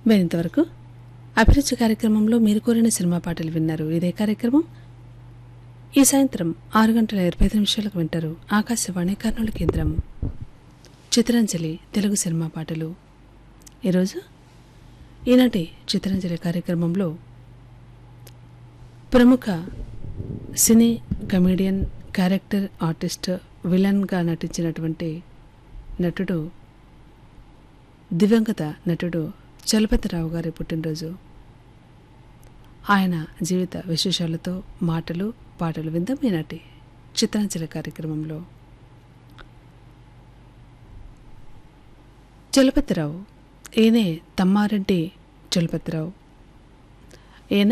మీరు ఇంతవరకు అభిరుచి కార్యక్రమంలో మీరు కోరిన సినిమా పాటలు విన్నారు ఇదే కార్యక్రమం ఈ సాయంత్రం ఆరు గంటల ఇరవై ఐదు నిమిషాలకు వింటారు ఆకాశవాణి కర్నూలు కేంద్రం చిత్రాంజలి తెలుగు సినిమా పాటలు ఈరోజు ఈనాటి చిత్రాంజలి కార్యక్రమంలో ప్రముఖ సినీ కమేడియన్ క్యారెక్టర్ ఆర్టిస్ట్ విలన్గా నటించినటువంటి నటుడు దివంగత నటుడు చలపతిరావు గారి పుట్టినరోజు ఆయన జీవిత విశేషాలతో మాటలు పాటలు విందాం ఈనాటి చిత్రాంజలి కార్యక్రమంలో చలపతిరావు ఈయనే తమ్మారెడ్డి చలపతిరావు ఈయన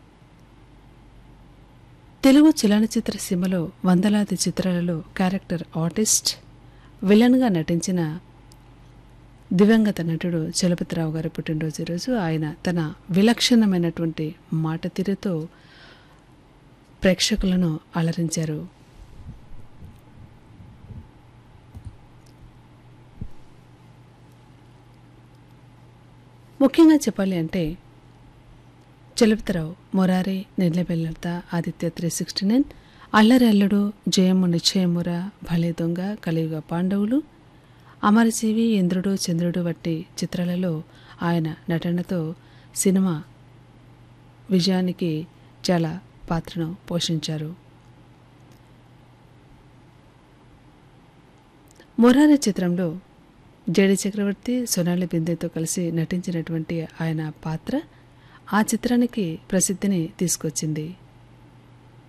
తెలుగు చలనచిత్ర సీమలో వందలాది చిత్రాలలో క్యారెక్టర్ ఆర్టిస్ట్ విలన్గా నటించిన దివంగత నటుడు చలపతిరావు గారి పుట్టినరోజు ఈరోజు ఆయన తన విలక్షణమైనటువంటి మాట తీరుతో ప్రేక్షకులను అలరించారు ముఖ్యంగా చెప్పాలి అంటే చలపతిరావు మొరారి నెల్లబెల్లత Aditya three sixty nine Allari Alludu జయము నిశ్చయముర భలే దొంగ కలియుగ పాండవులు అమరజీవి ఇంద్రుడు చంద్రుడు వంటి చిత్రాలలో ఆయన నటనతో సినిమా విజయానికి చాలా పాత్రను పోషించారు మొరారి చిత్రంలో జేడి చక్రవర్తి సొనాలి బిందెతో కలిసి నటించినటువంటి ఆయన పాత్ర ఆ చిత్రానికి ప్రసిద్ధిని తీసుకొచ్చింది